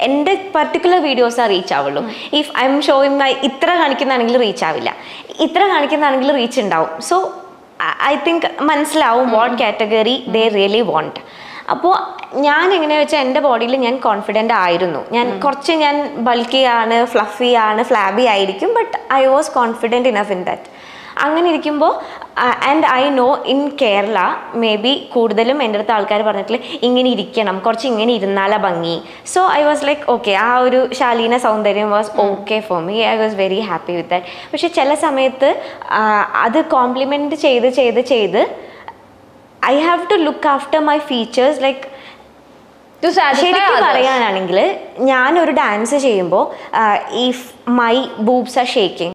എൻ്റെ പർട്ടിക്കുലർ വീഡിയോസാണ് റീച്ച് ആവുള്ളൂ if I am showing my ഇത്ര കാണിക്കുന്നതാണെങ്കിൽ റീച്ച് ആവില്ല ഇത്ര കാണിക്കുന്നതാണെങ്കിൽ റീച്ച് ഉണ്ടാവും സോ ഐ തിങ്ക് മനസ്സിലാവും what category they really want അപ്പോൾ ഞാൻ എങ്ങനെയാ വെച്ചാൽ എൻ്റെ ബോഡിയിൽ ഞാൻ കോൺഫിഡൻ്റ് ആയിരുന്നു ഞാൻ കുറച്ച് ഞാൻ ബൾക്കി ആണ് ഫ്ലഫി ആണ് ഫ്ലാബി ആയിരിക്കും but I was confident enough in that അങ്ങനെ ഇരിക്കുമ്പോൾ and I know in Kerala maybe കൂടുതലും എൻ്റെ അടുത്ത് ആൾക്കാർ പറഞ്ഞിട്ടില്ല ഇങ്ങനെ ഇരിക്കണം കുറച്ച് ഇങ്ങനെ ഇരുന്നാലാ ഭംഗി so I was like okay ആ ഒരു ശാലീന സൗന്ദര്യം was okay for me I was very happy with that പക്ഷെ ചില സമയത്ത് ആ, അത് കോംപ്ലിമെൻറ്റ് ചെയ്ത് ചെയ്ത് ചെയ്ത് I have to look after my features like To satisfy ശരിക്കും others. പറയുകയാണെങ്കിൽ ഞാനൊരു ഡാൻസ് ചെയ്യുമ്പോൾ if my boobs are shaking